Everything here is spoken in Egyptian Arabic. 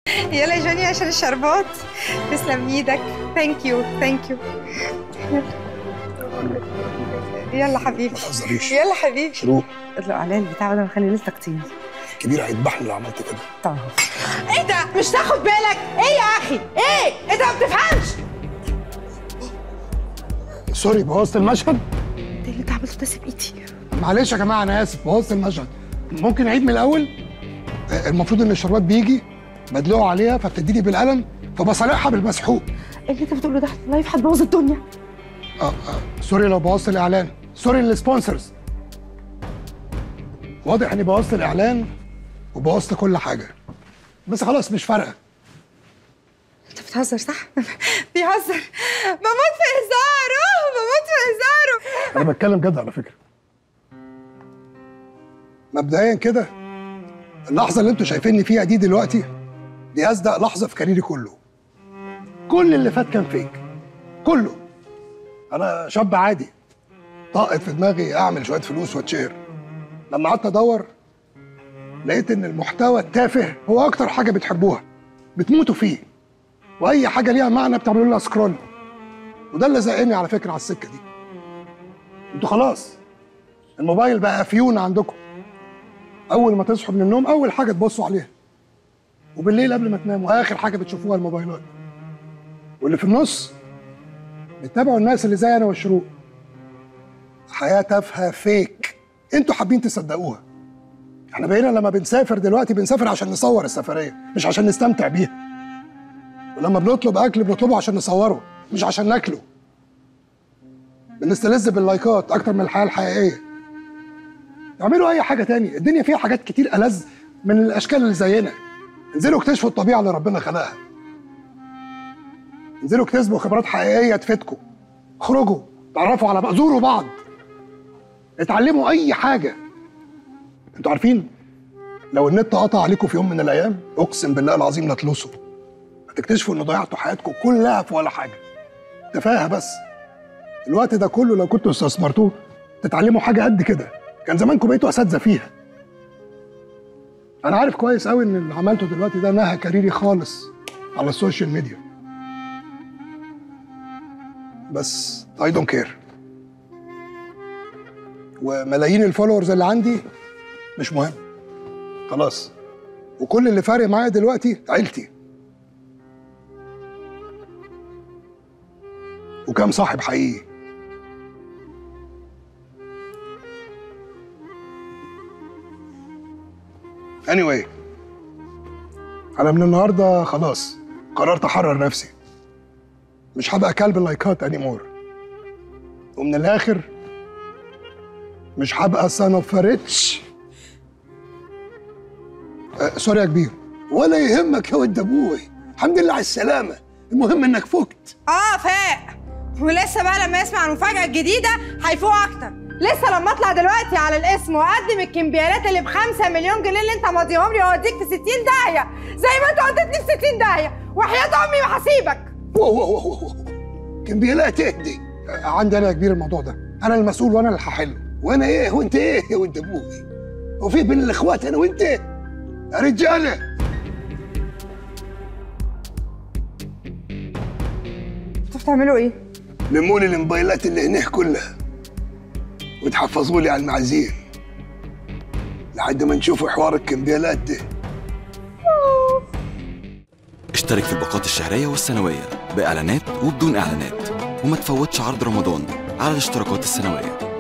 يلا يا جوني عشان الشربات تسلم ايدك ثانك يو ثانك يو يلا حبيبي ما تهزريش يلا حبيبي شروق اطلق اعلان بتاع بدل ما اخلي ليلتك كتير كبير هيذبحني لو عملت كده طبعا ايه ده مش تاخد بالك ايه يا اخي ايه انت ما بتفهمش سوري بوظت المشهد ده اللي انت عملته ده سيب ايدي معلش يا جماعه انا اسف بوظت المشهد ممكن نعيد من الاول آه، المفروض ان الشربات بيجي بدلقه عليها فبتديني بالقلم فبصالحها بالمسحوق اللي انت بتقوله ده لايف هتبوظ الدنيا اه اه سوري لو بوظت الاعلان سوري للسبونسرز واضح اني بوظت الاعلان وبوظت كل حاجه بس خلاص مش فارقه انت بتهزر صح؟ بيهزر بموت في هزاره بموت في هزاره انا بتكلم جد على فكره مبدئيا كده اللحظه اللي انتوا شايفيني فيها دي دلوقتي دي اصدق لحظه في كاريري كله كل اللي فات كان فيك كله انا شاب عادي طاقت في دماغي اعمل شويه فلوس واتشهر لما قعدت ادور لقيت ان المحتوى التافه هو اكتر حاجه بتحبوها بتموتوا فيه واي حاجه ليها معنى بتعملوا لها سكرول وده اللي زقني على فكره على السكه دي انتوا خلاص الموبايل بقى فيون عندكم اول ما تصحوا من النوم اول حاجه تبصوا عليها وبالليل قبل ما تناموا اخر حاجه بتشوفوها الموبايلات واللي في النص بتتابعوا الناس اللي زي انا والشروق حياه تافهه فيك انتوا حابين تصدقوها احنا بقينا لما بنسافر دلوقتي بنسافر عشان نصور السفريه مش عشان نستمتع بيها ولما بنطلب اكل بنطلبه عشان نصوره مش عشان ناكله بنستلذ باللايكات اكتر من الحياه الحقيقيه اعملوا اي حاجه تاني الدنيا فيها حاجات كتير ألذ من الاشكال اللي زينا انزلوا اكتشفوا الطبيعه اللي ربنا خلقها انزلوا اكتسبوا خبرات حقيقيه تفيدكم اخرجوا تعرفوا على بعض زوروا بعض اتعلموا اي حاجه انتوا عارفين لو النت قطع عليكم في يوم من الايام اقسم بالله العظيم لا تلوثوا هتكتشفوا ان ضيعتوا حياتكم كلها في ولا حاجه تفاهه بس الوقت ده كله لو كنتوا استثمرتوه تتعلموا حاجه قد كده كان زمانكم بقيتوا اساتذه فيها انا عارف كويس قوي ان اللي عملته دلوقتي ده نهى كاريري خالص على السوشيال ميديا بس اي دونت كير وملايين الفولورز اللي عندي مش مهم خلاص وكل اللي فارق معايا دلوقتي عيلتي وكام صاحب حقيقي anyway انا من النهارده خلاص قررت احرر نفسي مش هبقى كلب اللايكات انيمور ومن الاخر مش هبقى سان اوف ريتش سوري يا كبير ولا يهمك يا ود ابوي الحمد لله على السلامه المهم انك فقت اه فاق ولسه بقى لما يسمع المفاجأة الجديدة هيفوق أكتر لسه لما اطلع دلوقتي على الاسم واقدم الكمبيالات اللي بخمسة مليون جنيه اللي انت ماضيهم لي واوديك في 60 داهية زي ما انت وديتني في 60 داهية وحياة امي ما هسيبك واو واو واو واو. كمبيالات اهدي عندي انا يا كبير الموضوع ده انا المسؤول وانا اللي هحله وانا ايه وانت ايه يا ود ابوي وفي بين الاخوات انا وانت يا رجاله انتوا بتعملوا ايه؟ لموا لي الموبايلات اللي هناك كلها وتحفظوا لي على المعازيم لحد ما نشوفوا حوار الكمبيالات ده اشترك في الباقات الشهرية والسنوية بإعلانات وبدون إعلانات وما تفوتش عرض رمضان على الاشتراكات السنوية